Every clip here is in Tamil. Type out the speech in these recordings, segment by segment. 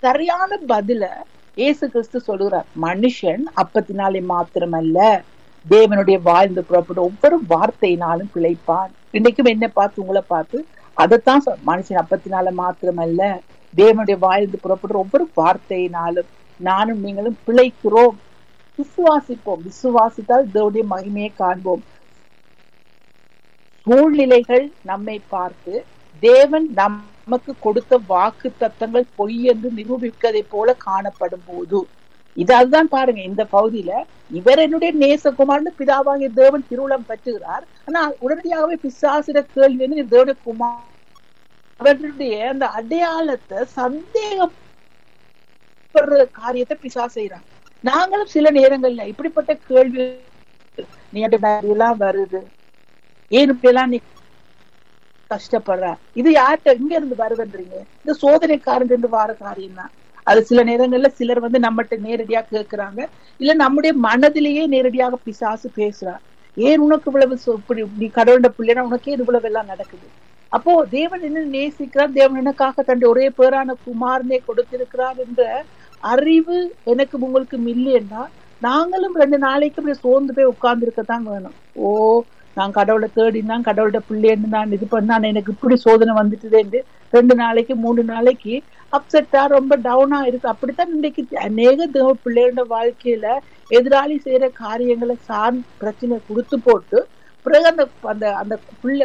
சரியான பதில இயேசு கிறிஸ்து சொல்லுகிறார் மனுஷன் அப்பத்தினாலே மாத்திரமல்ல தேவனுடைய வாழ்ந்து புறப்படும் ஒவ்வொரு வார்த்தையினாலும் பிழைப்பான் இன்னைக்கும் என்ன பார்த்து உங்களை பார்த்து அதைத்தான் சொல் மனுஷன் அப்பத்தினால மாத்திரமல்ல தேவனுடைய வாழ்ந்து புறப்படுற ஒவ்வொரு வார்த்தையினாலும் நானும் நீங்களும் பிழைக்கிறோம் விசுவாசிப்போம் விசுவாசித்தால் தேவனுடைய மகிமையை காண்போம் சூழ்நிலைகள் நம்மை பார்த்து தேவன் நமக்கு கொடுத்த வாக்கு தத்தங்கள் பொய் என்று நிரூபிக்கதை போல காணப்படும் போது இதான் பாருங்க இந்த பகுதியில இவர் என்னுடைய நேசகுமார்னு பிதாவாகிய தேவன் திருவுளம் பற்றுகிறார் ஆனா உடனடியாகவே பிசாசிட கேள்வி வந்து தேவனுடைய குமார் அவர்களுடைய அந்த அடையாளத்தை சந்தேகப்படுற காரியத்தை பிசா செய்யறாங்க நாங்களும் சில நேரங்கள்ல இப்படிப்பட்ட கேள்வி நீ எல்லாம் வருது ஏன் இப்படி எல்லாம் நீ கஷ்டப்படுற இது யார்கிட்ட எங்க இருந்து வருதுன்றீங்க இந்த சோதனைக்காரன் இருந்து வார காரியம் தான் அது சில நேரங்கள்ல சிலர் வந்து நம்மகிட்ட நேரடியா கேட்கிறாங்க இல்ல நம்முடைய மனதிலேயே நேரடியாக பிசாசு பேசுறார் ஏன் உனக்கு இவ்வளவு இப்படி நீ கடவுள பிள்ளைனா உனக்கே இவ்வளவு எல்லாம் நடக்குது அப்போ தேவன் என்ன நேசிக்கிறார் தேவன் எனக்காக தன் ஒரே பேரான குமாரனை கொடுத்திருக்கிறார் என்ற அறிவு எனக்கு உங்களுக்கு இல்லைன்னா நாங்களும் ரெண்டு நாளைக்கு இப்படி சோர்ந்து போய் உட்கார்ந்து இருக்கத்தான் வேணும் ஓ நான் கடவுளை தேடினான் கடவுளோட பிள்ளைன்னு நான் இது பண்ணான் எனக்கு இப்படி சோதனை வந்துட்டுதேன்னு ரெண்டு நாளைக்கு மூணு நாளைக்கு அப்செட்டா ரொம்ப டவுனா இருக்கு அப்படித்தான் இன்றைக்கு அநேக தேவ பிள்ளைகளோட வாழ்க்கையில எதிராளி செய்யற காரியங்களை சார் பிரச்சனை கொடுத்து போட்டு பிறகு அந்த அந்த அந்த பிள்ளை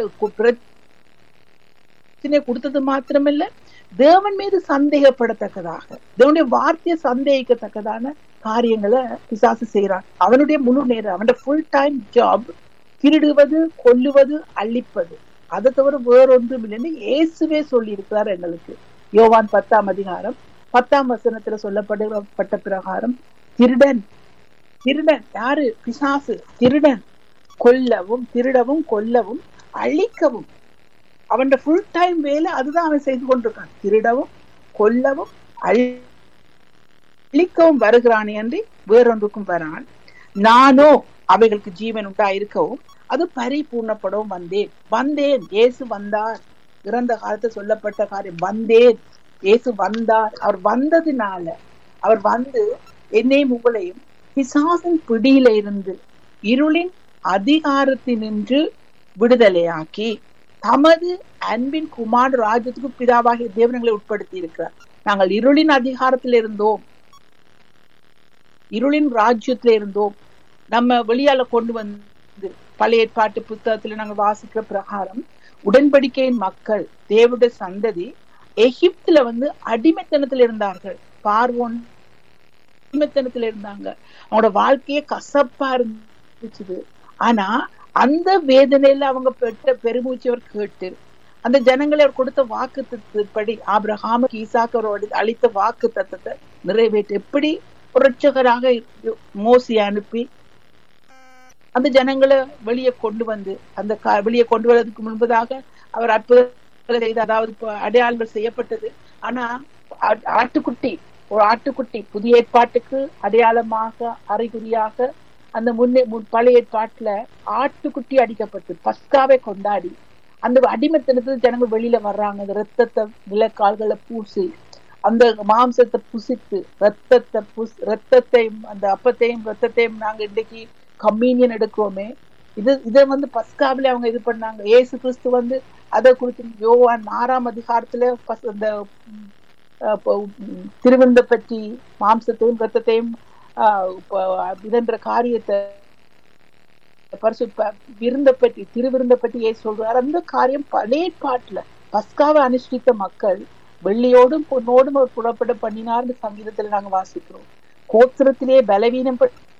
பிரச்சனை கொடுத்தது மாத்திரமில்ல தேவன் மீது சந்தேகப்படத்தக்கதாக தேவனுடைய வார்த்தையை சந்தேகிக்கத்தக்கதான காரியங்களை பிசாசு செய்யறான் அவனுடைய முழு நேரம் அவனுடைய ஃபுல் டைம் ஜாப் திருடுவது கொல்லுவது அழிப்பது அதை தவிர வேறொன்றும் இல்லைன்னு இயேசுவே சொல்லி இருக்கிறார் எங்களுக்கு யோவான் பத்தாம் அதிகாரம் பத்தாம் வசனத்துல சொல்லப்பட்ட பிரகாரம் திருடன் திருடன் யாரு பிசாசு திருடன் கொல்லவும் திருடவும் கொல்லவும் அழிக்கவும் அவன் ஃபுல் டைம் வேலை அதுதான் அவன் செய்து கொண்டிருக்கான் திருடவும் கொல்லவும் அழிக்கவும் வருகிறானே அன்றி வேறொன்றுக்கும் வரான் நானோ அவைகளுக்கு ஜீவன் உண்டா இருக்கவும் அது பரிபூர்ணப்படவும் வந்தேன் வந்தேன் இயேசு வந்தார் இறந்த காலத்துல சொல்லப்பட்ட காரியம் வந்தேன் இயேசு வந்தார் அவர் வந்ததுனால அவர் வந்து என்னையும் உங்களையும் பிசாசின் பிடியில இருந்து இருளின் அதிகாரத்தினின்று விடுதலையாக்கி தமது அன்பின் குமார் ராஜ்யத்துக்கு பிதாவாகிய தேவனங்களை உட்படுத்தி இருக்கிறார் நாங்கள் இருளின் அதிகாரத்தில் இருந்தோம் இருளின் ராஜ்யத்துல இருந்தோம் நம்ம வெளியால கொண்டு வந்து பழைய ஏற்பாட்டு புத்தகத்துல நாங்க வாசிக்கிற பிரகாரம் உடன்படிக்கையின் மக்கள் தேவடைய சந்ததி எகிப்துல வந்து அடிமைத்தனத்துல இருந்தார்கள் பார்வோன் அடிமைத்தனத்துல இருந்தாங்க அவங்களோட வாழ்க்கையே கசப்பா இருந்துச்சு ஆனா அந்த வேதனையில அவங்க பெற்ற பெருமூச்சவர் கேட்டு அந்த ஜனங்களை அவர் கொடுத்த வாக்கு தத்துவப்படி ஆபிரஹாமுக்கு ஈசாக்கரோடு அளித்த வாக்கு தத்துவத்தை நிறைவேற்ற எப்படி புரட்சகராக மோசி அனுப்பி அந்த ஜனங்களை வெளியே கொண்டு வந்து அந்த வெளியே கொண்டு வரதுக்கு முன்பதாக அவர் அற்புதம் செய்த அதாவது அடையாளங்கள் செய்யப்பட்டது ஆனா ஆட்டுக்குட்டி ஒரு ஆட்டுக்குட்டி புதிய ஏற்பாட்டுக்கு அடையாளமாக அறிகுறியாக அந்த முன்னே பழைய ஏற்பாட்டுல ஆட்டுக்குட்டி அடிக்கப்பட்டு பஸ்காவை கொண்டாடி அந்த அடிமைத்தனத்துல ஜனங்கள் வெளியில வர்றாங்க அந்த ரத்தத்தை விலக்கால்களை பூசி அந்த மாம்சத்தை புசித்து ரத்தத்தை புஸ் ரத்தத்தையும் அந்த அப்பத்தையும் ரத்தத்தையும் நாங்க இன்னைக்கு கம்யூனியன் எடுக்கிறோமே இது இதை வந்து பஸ்காவில அவங்க இது பண்ணாங்க ஏசு கிறிஸ்து வந்து அதை குறித்து யோவான் ஆறாம் அதிகாரத்துல அந்த திருவிருந்த பற்றி மாம்சத்தையும் ரத்தத்தையும் இதன்ற காரியத்தை பரிசு விருந்த பற்றி திருவிருந்த பற்றி ஏ சொல்றாரு அந்த காரியம் பழைய பாட்டுல பஸ்காவை அனுஷ்டித்த மக்கள் வெள்ளியோடும் பொன்னோடும் அவர் புறப்பட பண்ணினார்னு சங்கீதத்துல நாங்க வாசிக்கிறோம் கோத்திரத்திலே பலவீனம்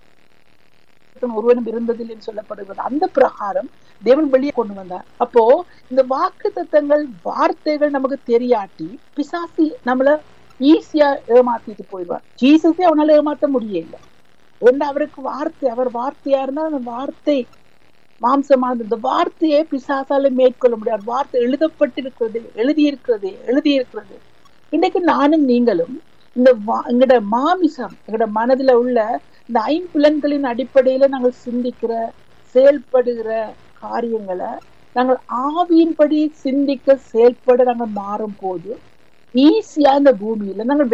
ஒருவனும் இருந்ததில்லைன்னு சொல்லப்படுகிறது அந்த பிரகாரம் தேவன் வெளியே கொண்டு வந்தார் அப்போ இந்த வாக்கு தத்தங்கள் வார்த்தைகள் நமக்கு தெரியாட்டி பிசாசி நம்மள ஈஸியா ஏமாத்திட்டு போயிடுவார் ஜீசஸே அவனால ஏமாத்த முடியல ஒன்று அவருக்கு வார்த்தை அவர் வார்த்தையா இருந்தா அந்த வார்த்தை மாம்சமான இந்த வார்த்தையை பிசாசால மேற்கொள்ள முடியாது வார்த்தை எழுதப்பட்டிருக்கிறது எழுதியிருக்கிறது எழுதியிருக்கிறது இன்னைக்கு நானும் நீங்களும் இந்த எங்கட மாமிசம் எங்கட மனதுல உள்ள இந்த ஐம்புலன்களின் அடிப்படையில நாங்கள் சிந்திக்கிற செயல்படுகிற காரியங்களை நாங்கள் ஆவியின்படி சிந்திக்க செயல்பட நாங்கள் மாறும் போது ஈஸியா இந்த பூமியில நாங்கள்